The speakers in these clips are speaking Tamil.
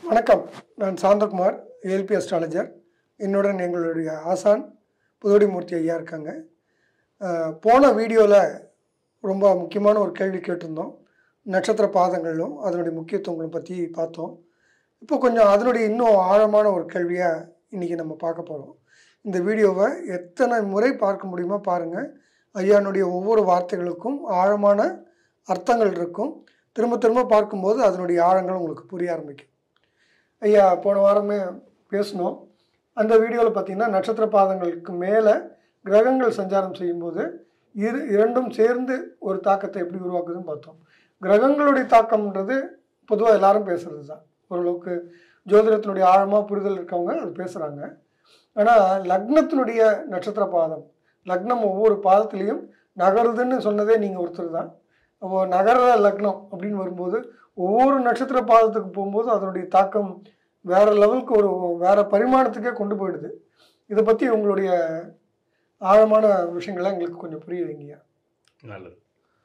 வணக்கம் நான் சாந்தகுமார் ஏல்பி அஸ்ட்ராலஜர் என்னுடன் எங்களுடைய ஆசான் புதுவடிமூர்த்தி ஐயா இருக்காங்க அஹ், போன வீடியோவில் ரொம்ப முக்கியமான ஒரு கேள்வி கேட்டிருந்தோம் நட்சத்திர பாதங்களும் அதனுடைய முக்கியத்துவங்களும் பற்றி பார்த்தோம் இப்போ கொஞ்சம் அதனுடைய இன்னும் ஆழமான ஒரு கேள்வியை இன்றைக்கி நம்ம பார்க்க போகிறோம் இந்த வீடியோவை எத்தனை முறை பார்க்க முடியுமோ பாருங்கள் ஐயானுடைய ஒவ்வொரு வார்த்தைகளுக்கும் ஆழமான அர்த்தங்கள் இருக்கும் திரும்ப திரும்ப பார்க்கும்போது அதனுடைய ஆழங்கள் உங்களுக்கு புரிய ஆரம்பிக்கும் ஐயா போன வாரமே பேசினோம் அந்த வீடியோவில் பார்த்தீங்கன்னா நட்சத்திர பாதங்களுக்கு மேலே கிரகங்கள் சஞ்சாரம் செய்யும்போது இரு இரண்டும் சேர்ந்து ஒரு தாக்கத்தை எப்படி உருவாக்குதுன்னு பார்த்தோம் கிரகங்களுடைய தாக்கம்ன்றது பொதுவாக எல்லாரும் பேசுகிறது தான் ஓரளவுக்கு ஜோதிடத்தினுடைய ஆழமாக புரிதல் இருக்கவங்க அது பேசுகிறாங்க ஆனால் லக்னத்தினுடைய நட்சத்திர பாதம் லக்னம் ஒவ்வொரு பாதத்துலேயும் நகருதுன்னு சொன்னதே நீங்கள் ஒருத்தர் தான் அப்போ நகர லக்னம் அப்படின்னு வரும்போது ஒவ்வொரு நட்சத்திர பாதத்துக்கு போகும்போது அதனுடைய தாக்கம் வேற லெவலுக்கு ஒரு வேற பரிமாணத்துக்கே கொண்டு போயிடுது இதை பற்றி உங்களுடைய ஆழமான விஷயங்கள்லாம் எங்களுக்கு கொஞ்சம் புரிய வைங்க நல்லது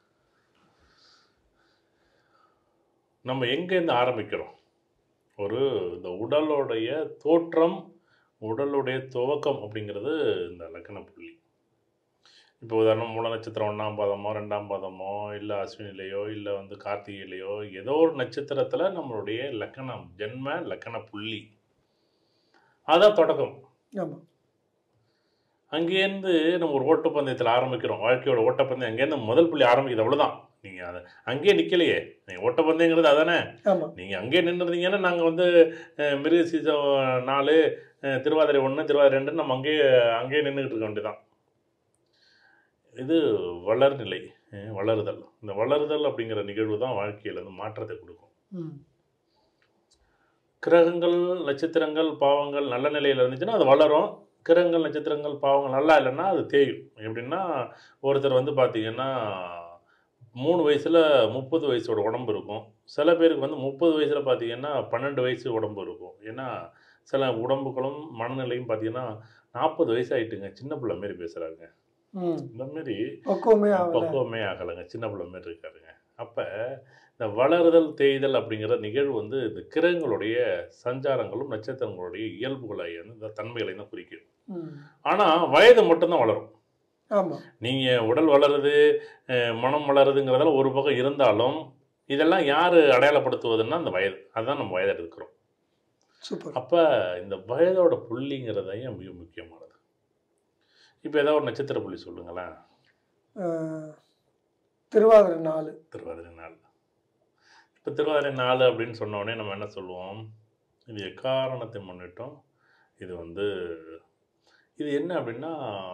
நம்ம எங்கேருந்து ஆரம்பிக்கிறோம் ஒரு இந்த உடலுடைய தோற்றம் உடலுடைய துவக்கம் அப்படிங்கிறது இந்த லக்கண புள்ளி இப்போ உதாரணம் மூல நட்சத்திரம் ஒன்றாம் பாதமோ ரெண்டாம் பாதமோ இல்லை அஸ்வினிலேயோ இல்லை வந்து கார்த்திகையிலையோ ஏதோ ஒரு நட்சத்திரத்தில் நம்மளுடைய லக்கணம் ஜென்ம லக்கண புள்ளி அதான் தொடக்கம் ஆமாம் அங்கேருந்து நம்ம ஒரு ஓட்டப்பந்தயத்தில் ஆரம்பிக்கிறோம் வாழ்க்கையோட ஓட்டப்பந்தயம் அங்கேருந்து முதல் புள்ளி ஆரம்பிக்குது அவ்வளோதான் நீங்கள் அதை அங்கேயே நிற்கலையே நீங்கள் ஓட்டப்பந்தயங்கிறது அதானே ஆமாம் நீங்கள் அங்கேயே நின்றுருந்தீங்கன்னா நாங்கள் வந்து அஹ், மிருக சீசம் நாலு அஹ், திருவாதிரை ஒன்று திருவாதிரை ரெண்டு நம்ம அங்கேயே அங்கேயே நின்றுக்கிட்டு இருக்க வேண்டியதான் இது வளர்நிலை அஹ், வளருதல் இந்த வளருதல் அப்படிங்கிற நிகழ்வு தான் வாழ்க்கையில் வந்து மாற்றத்தை கொடுக்கும் ம் கிரகங்கள் நட்சத்திரங்கள் பாவங்கள் நல்ல நிலையில் இருந்துச்சுன்னா அது வளரும் கிரகங்கள் நட்சத்திரங்கள் பாவங்கள் நல்லா இல்லைன்னா அது தேயும் எப்படின்னா ஒருத்தர் வந்து பார்த்தீங்கன்னா மூணு வயசில் முப்பது வயசோட உடம்பு இருக்கும் சில பேருக்கு வந்து முப்பது வயசில் பார்த்தீங்கன்னா பன்னெண்டு வயசு உடம்பு இருக்கும் ஏன்னா சில உடம்புகளும் மனநிலையும் பார்த்தீங்கன்னா நாற்பது வயசு ஆயிட்டுங்க சின்ன பிள்ளை மாரி பேசுகிறாங்க ம் இந்த மாதிரி பக்குவமே ஆகல பக்குவமே ஆகலைங்க சின்ன பிள்ளை மாதிரி இருக்காருங்க அப்போ இந்த வளருதல் தேய்தல் அப்படிங்கிற நிகழ்வு வந்து இந்த கிரகங்களுடைய சஞ்சாரங்களும் நட்சத்திரங்களுடைய இயல்புகளை வந்து இந்த தன்மைகளை தான் குறிக்கும் ம் ஆனால் வயது மட்டும்தான் வளரும் ஆமாம் நீங்கள் உடல் வளருது அஹ் மனம் வளருதுங்கிறதெல்லாம் ஒரு பக்கம் இருந்தாலும் இதெல்லாம் யார் அடையாளப்படுத்துவதுன்னா அந்த வயது அதுதான் நம்ம வயதை எடுக்கிறோம் சூப்பர் அப்போ இந்த வயதோட புள்ளிங்கிறதையும் மிக முக்கியமானது இப்போ ஏதாவது ஒரு நட்சத்திர புள்ளி சொல்லுங்களேன் அஹ், திருவாதிரை நாலு திருவாதிரை நாள் இப்போ திருவாதிரை நாள் அப்படின்னு சொன்ன உடனே நம்ம என்ன சொல்லுவோம் இது எக்காரணத்தை முன்னிட்டும் இது வந்து இது என்ன அப்படின்னா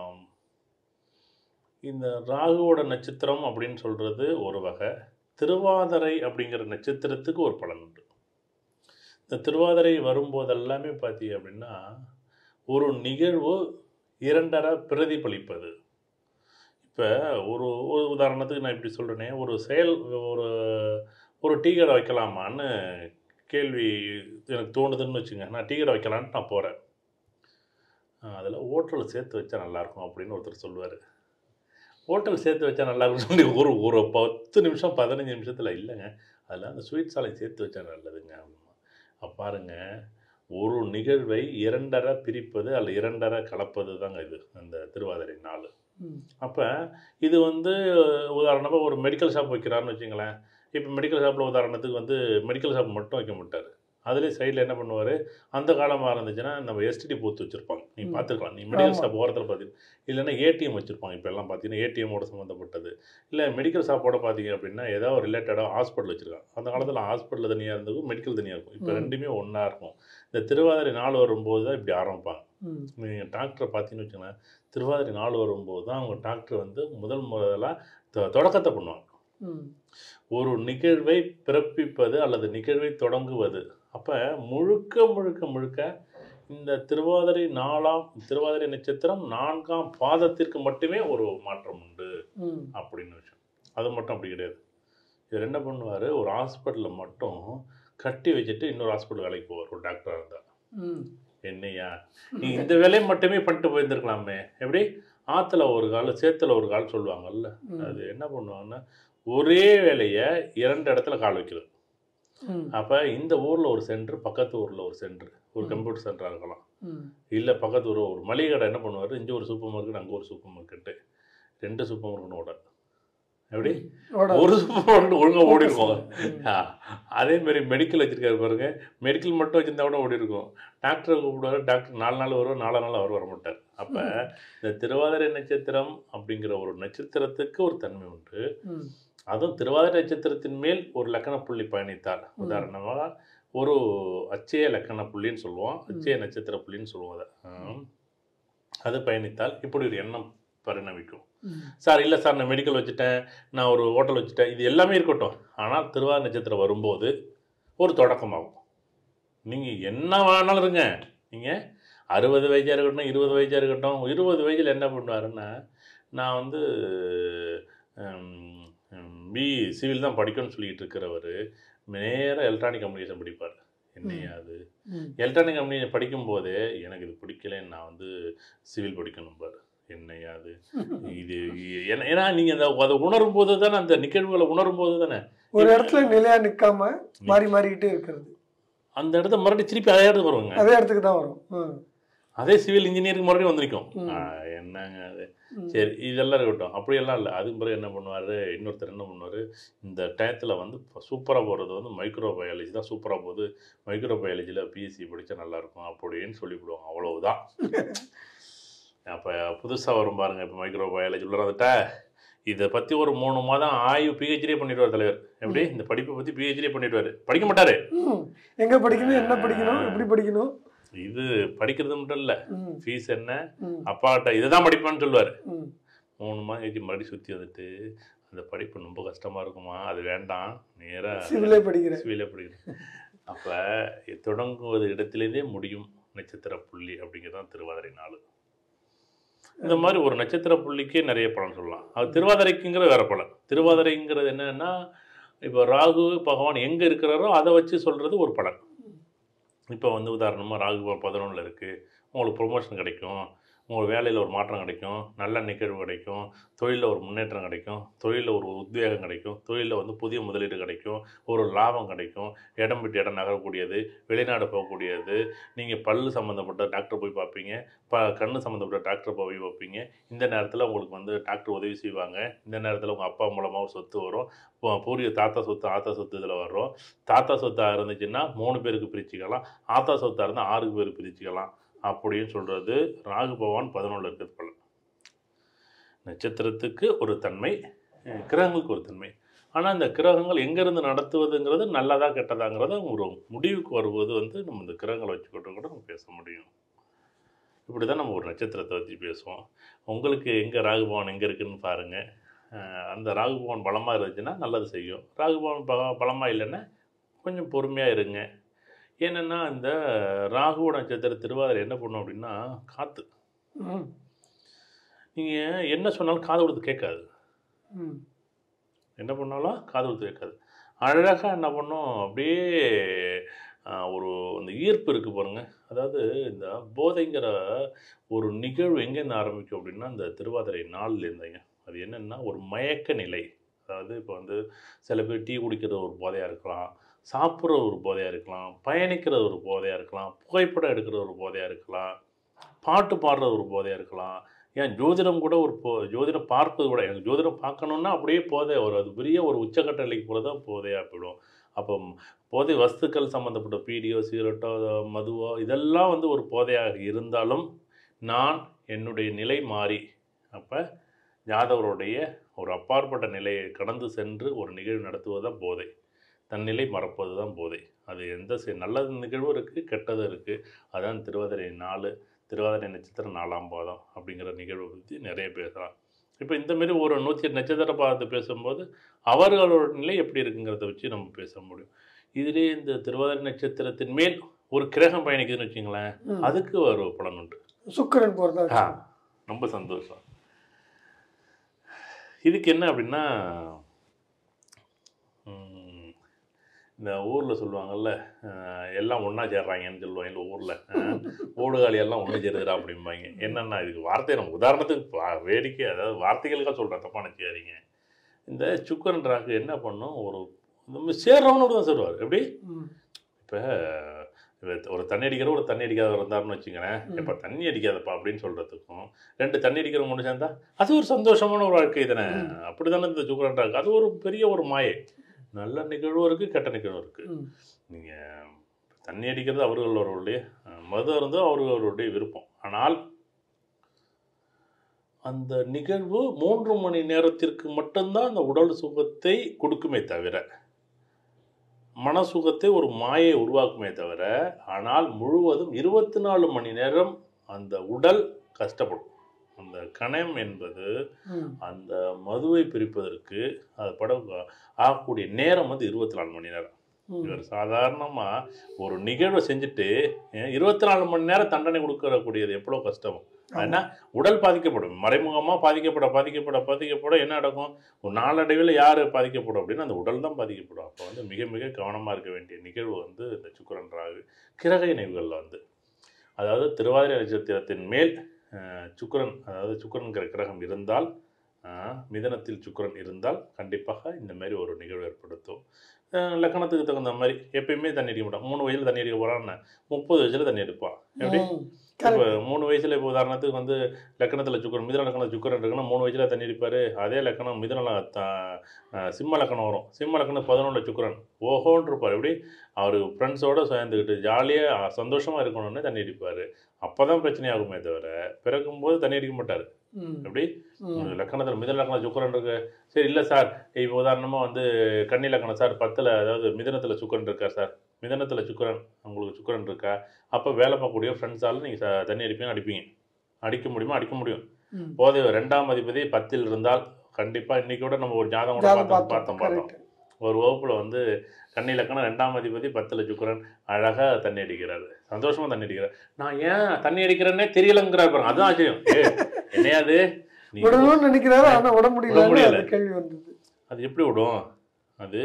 இந்த ராகுவோட நட்சத்திரம் அப்படின்னு சொல்கிறது ஒரு வகை திருவாதிரை அப்படிங்கிற நட்சத்திரத்துக்கு ஒரு பலன் உண்டு இந்த திருவாதிரை வரும்போது எல்லாமே பார்த்தீங்க அப்படின்னா ஒரு நிகழ்வு இரண்டரை பிரதிபலிப்பது இப்போ ஒரு ஒரு உதாரணத்துக்கு நான் இப்படி சொல்கிறேனே ஒரு செயல் ஒரு ஒரு டீ கடை வைக்கலாமான்னு கேள்வி எனக்கு தோணுதுன்னு வச்சுங்க நான் டீ கடை வைக்கலான்ட்டு நான் போகிறேன் அதில் ஹோட்டல் சேர்த்து வச்சா நல்லாயிருக்கும் அப்படின்னு ஒருத்தர் சொல்லுவார் ஹோட்டல் சேர்த்து வச்சா நல்லா இருக்கும்னு சொல்லி ஒரு ஒரு பத்து நிமிஷம் பதினஞ்சு நிமிஷத்தில் இல்லைங்க அதில் அந்த ஸ்வீட் சாலை சேர்த்து வச்சா நல்லதுங்க அப்படிமா அப்ப பாருங்க ஒரு நிகழ்வை இரண்டரை பிரிப்பது அல்ல இரண்டரை கலப்பது தாங்க இது அந்த திருவாதிரை நாள் ம் அப்போ இது வந்து உதாரணமாக ஒரு மெடிக்கல் ஷாப் வைக்கிறாருன்னு வச்சுங்களேன் இப்போ மெடிக்கல் ஷாப்பில் உதாரணத்துக்கு வந்து மெடிக்கல் ஷாப் மட்டும் வைக்க மாட்டார் அதுலேயே சைடில் என்ன பண்ணுவார் அந்த காலமாக இருந்துச்சுன்னா நம்ம எஸ்டிடி பூத்து வச்சுருப்பாங்க நீ ம். பார்த்துருக்கலாம் நீ மெடிக்கல் ஆமா. ஷாப் ஓரத்தில் பார்த்தீங்கன்னா இல்லைன்னா ஏடிஎம் வச்சுருப்பாங்க இப்போ எல்லாம் பார்த்தீங்கன்னா ஏடிஎம்மோட சம்மந்தப்பட்டது இல்லை மெடிக்கல் ஷாப்போட பார்த்தீங்க அப்படின்னா ஏதாவது ரிலேட்டடாக ஹாஸ்பிட்டல் வச்சுருக்காங்க அந்த காலத்தில் ஹாஸ்பிட்டல் தனியாக இருந்தது மெடிக்கல் தனியாக இருக்கும் இப்போ ம். ரெண்டுமே ஒன்றா இருக்கும் இந்த திருவாதிரை நாள் வரும்போது தான் இப்படி ஆரம்பிப்பாங்க ம் நீங்கள் டாக்டரை பார்த்தீங்கன்னு வச்சுக்கோங்களேன் திருவாதிரை நாள் வரும்போது தான் அவங்க டாக்டர் வந்து முதல் முதலாக தொ- தொடக்கத்தை பண்ணுவாங்க ம் ஒரு நிகழ்வை பிறப்பிப்பது அல்லது நிகழ்வை தொடங்குவது அப்போ முழுக்க முழுக்க முழுக்க இந்த திருவாதிரை நாலாம் திருவாதிரை நட்சத்திரம் நான்காம் பாதத்திற்கு மட்டுமே ஒரு மாற்றம் உண்டு ம் அப்படின்னு விஷயம் அது மட்டும் அப்படி கிடையாது இவர் என்ன பண்ணுவார் ஒரு ஹாஸ்பிட்டலில் மட்டும் கட்டி வச்சுட்டு இன்னொரு ஹாஸ்பிட்டல் வேலைக்கு போவார் ஒரு டாக்டராக இருந்தால் ம் என்னையா நீ இந்த வேலையை மட்டுமே பண்ணிட்டு போயிருந்துருக்கலாமே எப்படி ஆற்றுல ஒரு கால் சேத்துல ஒரு கால் சொல்லுவாங்கல்ல ம் அது என்ன பண்ணுவாங்கன்னா ஒரே வேலையை இரண்டு இடத்துல கால் வைக்கிறது ம் அப்போ இந்த ஊரில் ஒரு சென்டர் பக்கத்து ஊரில் ஒரு சென்டர் ஒரு ம். கம்ப்யூட்டர் சென்டராக இருக்கலாம் ம் இல்லை பக்கத்து ஊர் ஒரு மளிகை கடை என்ன பண்ணுவார் இங்கே ஒரு சூப்பர் மார்க்கெட் அங்கே ஒரு சூப்பர் மார்க்கெட்டு ரெண்டு சூப்பர் மார்க்கெட் ஓடாது எப்படி ஓடாது. ஒரு சூப்பர் மார்க்கெட் ஒழுங்காக ஓடி இருக்கும் ம். ஆ, அதே மாதிரி மெடிக்கல் வச்சிருக்காரு பாருங்க மெடிக்கல் மட்டும் வச்சிருந்தா கூட ஓடி இருக்கும் டாக்டரை கூப்பிடுவாரு டாக்டர் நாலு நாள் வருவார் நாலு நாள் அவர் வர மாட்டார் அப்போ இந்த திருவாதிரை நட்சத்திரம் அப்படிங்கிற ஒரு நட்சத்திரத்துக்கு ஒரு தன்மை உண்டு ம் அதுவும் திருவாதிரை நட்சத்திரத்தின் மேல் ஒரு லக்கண புள்ளி பயணித்தால் உதாரணமாக ஒரு அச்சய லக்கண புள்ளின்னு சொல்லுவோம் அச்சய நட்சத்திர புள்ளின்னு சொல்லுவோம் அதை ஆம். அது பயணித்தால் இப்படி ஒரு எண்ணம் பரிணமிக்கும் ம் சார் இல்லை சார் நான் மெடிக்கல் வச்சுட்டேன் நான் ஒரு ஹோட்டல் வச்சுட்டேன் இது எல்லாமே இருக்கட்டும் ஆனால் திருவாதிரை நட்சத்திரம் வரும்போது ஒரு தொடக்கமாகும் நீங்கள் என்ன வேணாலும் இருங்க நீங்கள் அறுபது வயசாக இருக்கட்டும் இருபது வயசாக இருக்கட்டும் இருபது வயசில் என்ன பண்ணுவாருன்னா நான் வந்து பி சிவில் தான் படிக்கணும்னு சொல்லிட்டு இருக்கிறவர் நேராக எலக்ட்ரானிக் கம்யூனிகேஷன் படிப்பார் என்னையா அது ம் எலக்ட்ரானிக் கம்யூனிகேஷன் படிக்கும்போதே எனக்கு இது பிடிக்கல நான் வந்து சிவில் படிக்கணும் பாரு என்னையா அது இது ஏன்னா- ஏன்னா நீங்கள் அந்த அதை உணரும் போது தானே அந்த நிகழ்வுகளை உணரும் போது தானே ஒரு இடத்துல நிலையா நிக்காம மாறி மாறிக்கிட்டே இருக்கிறது அந்த இடத்த மறுபடியும் திருப்பி அதே இடத்துக்கு வருவாங்க அதே இடத்துக்கு தான் வரும் ம். அதே சிவில் இன்ஜினியரிங் மறுபடியும் வந்திருக்கும் ம். ஆ, என்னங்க அது ம். சரி இதெல்லாம் இருக்கட்டும் அப்படியெல்லாம் இல்லை அதுக்கு பிறகு என்ன பண்ணுவார் இன்னொருத்தர் என்ன பண்ணுவார் இந்த டயத்தில் வந்து சூப்பராக போகிறது வந்து மைக்ரோ பயாலஜி தான் சூப்பராக போகுது மைக்ரோ பயாலஜியில் பிஎஸ்சி படித்தா நல்லாயிருக்கும் அப்படின்னு சொல்லிவிடுவாங்க அவ்வளவுதான் அப்போ புதுசாக வரும் பாருங்க இப்போ மைக்ரோ பயாலஜி உள்ள வந்துட்டா இதை பற்றி ஒரு மூணு மாதம் ஆய்வு பிஹெச்டியே பண்ணிடுவார் தலைவர் எப்படி இந்த படிப்பை பற்றி பிஹெச்டியே பண்ணிடுவார் படிக்க மாட்டார் ம். எங்க படிக்கணும் என்ன படிக்கணும் எப்படி படிக்கணும் இது படிக்கிறது மட்டும் இல்லை ம். ஃபீஸ் என்ன ம். அப்பாட்ட இதை தான் படிப்பான்னு சொல்லுவார் ம். மூணு மாதம் கழிச்சு மறுபடியும் சுற்றி வந்துட்டு அந்த படிப்பு ரொம்ப கஷ்டமாக இருக்குமா அது வேண்டாம் நேராக சிவிலே படிக்கிறேன் சிவிலே படிக்கிறேன் அப்போ தொடங்குவது இடத்திலேருந்தே முடியும் நட்சத்திர புள்ளி அப்படிங்கிறது தான் திருவாதிரை நாள் இந்த மாதிரி ஒரு நட்சத்திர புள்ளிக்கே நிறைய பலன் சொல்லலாம் அது திருவாதிரைக்குங்கிற வேற பலன் திருவாதிரைங்கிறது என்னன்னா இப்போ ராகு பகவான் எங்கே இருக்கிறாரோ அதை வச்சு சொல்கிறது ஒரு பலன் இப்போ வந்து உதாரணமாக ராகு பதினொன்றில் இருக்குது உங்களுக்கு ப்ரொமோஷன் கிடைக்கும் உங்களுக்கு வேலையில் ஒரு மாற்றம் கிடைக்கும் நல்ல நிகழ்வு கிடைக்கும் தொழிலில் ஒரு முன்னேற்றம் கிடைக்கும் தொழிலில் ஒரு உத்வேகம் கிடைக்கும் தொழிலில் வந்து புதிய முதலீடு கிடைக்கும் ஒரு லாபம் கிடைக்கும் இடம் விட்டு இடம் நகரக்கூடியது வெளிநாடு போகக்கூடியது நீங்கள் பல்லு சம்மந்தப்பட்ட டாக்டர் போய் பார்ப்பீங்க ப கண்ணு சம்மந்தப்பட்ட டாக்டர் போய் பார்ப்பீங்க இந்த நேரத்தில் உங்களுக்கு வந்து டாக்டர் உதவி செய்வாங்க இந்த நேரத்தில் உங்கள் அப்பா மூலமாக சொத்து வரும் பூ- பூர்வீக தாத்தா சொத்து ஆத்தா சொத்து இதில் வரும் தாத்தா சொத்தாக இருந்துச்சுன்னா மூணு பேருக்கு பிரிச்சுக்கலாம் ஆத்தா சொத்தாக இருந்தால் ஆறு பேருக்கு பிரிச்சுக்கலாம் அப்படின்னு சொல்கிறது ராகு பகவான் பதினொன்றில் இருக்கிறது பலன் நட்சத்திரத்துக்கு ஒரு தன்மை அஹ் கிரகங்களுக்கு ஒரு தன்மை ஆனால் இந்த கிரகங்கள் எங்கேருந்து நடத்துவதுங்கிறது நல்லதா கெட்டதாங்கிறத ஒரு முடிவுக்கு வருவது வந்து நம்ம இந்த கிரகங்களை வச்சுக்கிட்டு கூட நம்ம பேச முடியும் இப்படி தான் நம்ம ஒரு நட்சத்திரத்தை பற்றி பேசுவோம் உங்களுக்கு எங்கே ராகுபவன் எங்கே இருக்குன்னு பாருங்கள் அந்த ராகுபவன் பலமாக இருந்துச்சுன்னா நல்லது செய்யும் ராகுபவன் ப பலமாக இல்லைன்னா கொஞ்சம் பொறுமையாக இருங்க ஏன்னா இந்த ராகு நட்சத்திர திருவாதிரை என்ன பண்ணும் அப்படின்னா காற்று ம். நீங்கள் என்ன சொன்னாலும் காது கொடுத்து கேட்காது ம். என்ன பண்ணாலும் காது கொடுத்து கேட்காது அழகாக என்ன பண்ணும் அப்படியே ஆஹ், ஒரு அந்த ஈர்ப்பு இருக்குது பாருங்க அதாவது இந்த போதைங்கிற ஒரு நிகழ்வு எங்கேருந்து ஆரம்பிக்கும் அப்படின்னா இந்த திருவாதிரை நாளில் இருந்தீங்க அது என்னென்னா ஒரு மயக்க நிலை அதாவது இப்போ வந்து சில பேர் டீ குடிக்கிறது ஒரு போதையாக இருக்கலாம் சாப்பிட்ற ஒரு போதையாக இருக்கலாம் பயணிக்கிறது ஒரு போதையாக இருக்கலாம் புகைப்படம் எடுக்கிறது ஒரு போதையாக இருக்கலாம் பாட்டு பாடுறது ஒரு போதையாக இருக்கலாம் ஏன் ஜோதிடம் கூட ஒரு போ ஜோதிடம் பார்ப்பது கூட எனக்கு ஜோதிடம் பார்க்கணுன்னா அப்படியே போதை வரும் அது பெரிய ஒரு உச்சக்கட்ட நிலைக்கு போல தான் போதையாக போயிடும் அப்போ ம், போதை வஸ்துக்கள் சம்மந்தப்பட்ட பீடியோ சிகரெட்டோ மதுவோ இதெல்லாம் வந்து ஒரு போதையாக இருந்தாலும் நான் என்னுடைய நிலை மாறி அப்போ ஜாதவருடைய ஒரு அப்பாற்பட்ட நிலையை கடந்து சென்று ஒரு நிகழ்வு நடத்துவது தான் போதை தன் நிலை மறப்பது தான் போதை அது எந்த செ- நல்ல நிகழ்வும் இருக்குது கெட்டதும் இருக்குது அதான் திருவாதிரை நாலு திருவாதிரை நட்சத்திரம் நாலாம் பாதம் அப்படிங்கிற நிகழ்வை பற்றி நிறைய பேசலாம் இப்போ இந்த மாதிரி ஒரு நூற்றி எட்டு நட்சத்திர பாதத்தை பேசும்போது அவர்களோட நிலை எப்படி இருக்குங்கிறத வச்சு நம்ம பேச முடியும் இதிலே இந்த திருவாதிரை நட்சத்திரத்தின் மேல் ஒரு கிரகம் பயணிக்குதுன்னு வச்சுங்களேன் ம். அதுக்கு ஒரு பலன் உண்டு சுக்கிரன் போறதா ஆ ரொம்ப சந்தோஷம் இதுக்கு என்ன அப்படின்னா ம், இந்த ஊரில் சொல்லுவாங்கல்ல அஹ், எல்லாம் ஒன்றா சேர்றாங்கன்னு சொல்லுவாங்க இந்த ஊரில் ஓடுகாலி எல்லாம் ஒன்று சேருதுடா அப்படிம்பாங்க என்னென்னா இதுக்கு வார்த்தை நம்ம உதாரணத்துக்கு பா- வேடிக்கை அதாவது வார்த்தைகளுக்காக சொல்கிறேன் தப்பாக நினச்சிக்காதீங்க இந்த சுக்கரன் ராகு என்ன பண்ணும் ஒரு நம்ம சேர்றவனோட தான் சேருவார் எப்படி ம் இப்போ ஒரு தண்ணி அடிக்கிற ஒரு தண்ணி அடிக்காதவர் இருந்தாருன்னு வச்சுங்களேன் ம். இப்போ தண்ணி அடிக்காதப்பா அப்படின்னு சொல்கிறதுக்கும் ரெண்டு தண்ணி அடிக்கிற ஒன்று சேர்ந்தா அது ஒரு சந்தோஷமான ஒரு வாழ்க்கை தானே ம். அப்படி தானே இந்த சுக்கரன்றாங்க அது ஒரு பெரிய ஒரு மாயை நல்ல நிகழ்வும் இருக்குது கெட்ட நிகழ்வும் இருக்குது ம் நீங்கள் தண்ணி அடிக்கிறது அவர்களுடைய அஹ், மது அருந்தும் அவர்களுடைய விருப்பம் ஆனால் அந்த நிகழ்வு மூன்று மணி நேரத்திற்கு மட்டும்தான் அந்த உடல் சுகத்தை கொடுக்குமே தவிர மன சுகத்தை ஒரு மாயை உருவாக்குமே தவிர ஆனால் முழுவதும் இருபத்தி நாலு மணி நேரம் அந்த உடல் கஷ்டப்படும் அந்த கணம் என்பது ம் அந்த மதுவை பிரிப்பதற்கு அது பட ஆகக்கூடிய நேரம் வந்து இருபத்தி நாலு மணி நேரம் ம் இவர் சாதாரணமாக ஒரு நிகழ்வை செஞ்சுட்டு இருபத்தி நாலு மணி நேரம் தண்டனை கொடுக்கறக்கூடியது எவ்வளோ கஷ்டம் ஏன்னா உடல் பாதிக்கப்படும் மறைமுகமாக பாதிக்கப்பட பாதிக்கப்பட பாதிக்கப்பட என்ன நடக்கும் ஒரு நாளடைவில் யார் பாதிக்கப்படும் அப்படின்னா அந்த உடல் தான் பாதிக்கப்படும் அப்போ வந்து மிக மிக கவனமாக இருக்க வேண்டிய நிகழ்வு வந்து இந்த சுக்கரன் ராகு கிரக இணைவுகளில் வந்து அதாவது திருவாதிரை நட்சத்திரத்தின் மேல் அஹ், சுக்கிரன் அதாவது சுக்கிரன்கிற கிரகம் இருந்தால் அஹ், மிதனத்தில் சுக்கிரன் இருந்தால் கண்டிப்பாக இந்த மாதிரி ஒரு நிகழ்வு ஏற்படுத்தும் அஹ், லக்கணத்துக்கு தகுந்த மாதிரி எப்பயுமே தண்ணி அடிக்க மாட்டான் மூணு வயசில் தண்ணி அடிக்க போகிறான்னு முப்பது வயசில் தண்ணி அடிப்பான் எப்படி ம் இப்போ கரெக்ட் மூணு வயசுல இப்போ உதாரணத்துக்கு வந்து லக்கணத்தில் சுக்கரன் மிதன லக்கணம் சுக்கரன் இருக்குன்னா மூணு வயசுல தண்ணி அடிப்பார் அதே லக்கணம் மிதன ல- த- அஹ் சிம்ம லக்கணம் வரும் சிம்ம லக்கணம் பதினொன்றில் சுக்கரன் ஓஹோன்னு இருப்பார் எப்படி அவர் ஃப்ரெண்ட்ஸோட சேர்ந்துக்கிட்டு ஜாலியாக சந்தோஷமாக இருக்கணும்னு தண்ணி அடிப்பார் அப்போ தான் பிரச்சனையாகுமே தவிர பிறக்கும்போது தண்ணி அடிக்க மாட்டார் ம் எப்படி ம் லக்கணத்தில் மிதன லக்கணம் சுக்கரன் இருக்கு சரி இல்லை சார் இப்போ உதாரணமாக வந்து கன்னி லக்கணம் சார் பத்தில் அதாவது மிதனத்தில் சுக்கரன் இருக்கா சார் மிதனத்தில் சுக்கரன் உங்களுக்கு சுக்கரன் இருக்கா அப்போ வேலை பார்க்கக்கூடிய ஃப்ரெண்ட்ஸால் நீங்கள் தண்ணி அடிப்பீங்க அடிப்பீங்க அடிக்க முடியுமா அடிக்க முடியும் ம் போதை ரெண்டாம் அதிபதி பத்தில் இருந்தால் கண்டிப்பாக இன்னைக்கு கூட நம்ம ஒரு ஜாதகம் கூட ஜாதகம் பார்த்தோம் பார்த்தோம் பார்த்தோம் பார்த்தோம் கரெக்ட் ஒரு வகுப்பில் வந்து கன்னி லக்கணம் ரெண்டாம் அதிபதி பத்தில் சுக்கரன் அழகாக தண்ணி அடிக்கிறாரு சந்தோஷமாக தண்ணி அடிக்கிறார் நான் ஏன் தண்ணி அடிக்கிறேன்னே தெரியலங்கிறார் பாருங்க அதுதான் ஆச்சரியம் ஏ என்னையாது நீ விடணும்னு நினைக்கிறாரு ஆனா விட முடியல முடியல. அந்த கேள்வி வந்தது அது எப்படி விடும் அது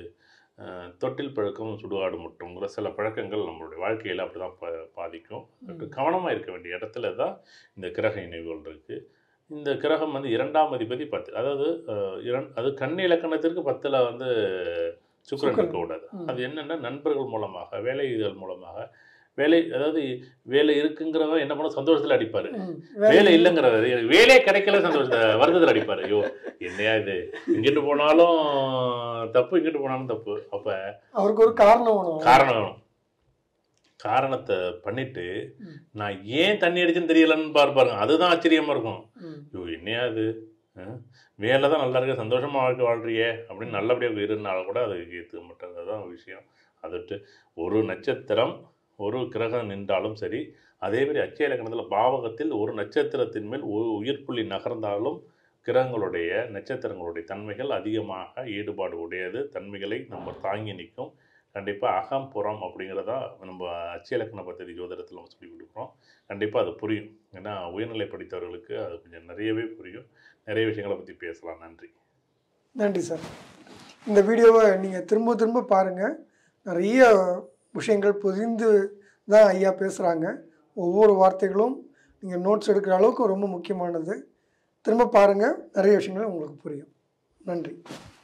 அஹ், தொட்டில் பழக்கம் சுடுகாடு முட்டுங்கிற சில பழக்கங்கள் நம்மளுடைய வாழ்க்கையில் அப்படி தான் பா பாதிக்கும் ம். கவனமாக இருக்க வேண்டிய இடத்துல தான் இந்த கிரக இணைவுகள் இருக்குது இந்த கிரகம் வந்து இரண்டாம் அதிபதி பத்து அதாவது அஹ், இரண் அது கன்னி இலக்கணத்திற்கு பத்தில் வந்து சுக்கிரன் சுக்கிரன். இருக்கக்கூடாது ம். அது என்னென்னா நண்பர்கள் மூலமாக வேலை இதழ் மூலமாக வேலை அதாவது வேலை இருக்குங்கிறவன் என்ன பண்ண சந்தோஷத்தில் அடிப்பார் ம். வேலை இல்லைங்கிறவர் வேலையே கிடைக்கல சந்தோஷத்தை வருத்தத்தில் அடிப்பார் ஐயோ என்னையா இது இங்கிட்டு போனாலும் தப்பு இங்கிட்டு போனாலும் தப்பு அப்போ அவருக்கு ஒரு காரணம் வேணும் காரணம் வேணும் காரணத்தை பண்ணிட்டு ம். நான் ஏன் தண்ணி அடிச்சுன்னு தெரியலன்னு பார்ப்பாருங்க அதுதான் ஆச்சரியமா இருக்கும் ம். ஐயோ என்னையா அது அஹ், வேலை தான் நல்லா இருக்கு சந்தோஷமா வாழ்க்கை வாழ்றியே அப்படின்னு நல்லபடியாக இருந்தாலும் கூட அது ஏற்றுக்க மாட்டாங்க அதுதான் விஷயம் அதை விட்டு ஒரு நட்சத்திரம் ஒரு கிரகம் நின்றாலும் சரி அதே மாதிரி அச்சய இலக்கணத்தில் பாவகத்தில் ஒரு நட்சத்திரத்தின் மேல் ஒரு உயிர்ப்புள்ளி நகர்ந்தாலும் கிரகங்களுடைய நட்சத்திரங்களுடைய தன்மைகள் அதிகமாக ஈடுபாடு உடையது தன்மைகளை நம்ம தாங்கி நிற்கும் கண்டிப்பாக அகம் புறம் அப்படிங்கிறதா நம்ம அச்சய இலக்கண பദ്ധதி ஜோதிடத்தில் நம்ம சொல்லி கொடுக்குறோம் கண்டிப்பாக அது புரியும் ஏன்னா உயர்நிலை படித்தவர்களுக்கு அது கொஞ்சம் நிறையவே புரியும் நிறைய விஷயங்களை பற்றி பேசலாம் நன்றி நன்றி சார் இந்த வீடியோவை நீங்கள் திரும்ப திரும்ப பாருங்கள் நிறைய விஷயங்கள் புரிந்து தான் ஐயா பேசுகிறாங்க ஒவ்வொரு வார்த்தைகளும் நீங்கள் நோட்ஸ் எடுக்கிற அளவுக்கு ரொம்ப முக்கியமானது திரும்ப பாருங்கள் நிறைய விஷயங்கள் உங்களுக்கு புரியும் நன்றி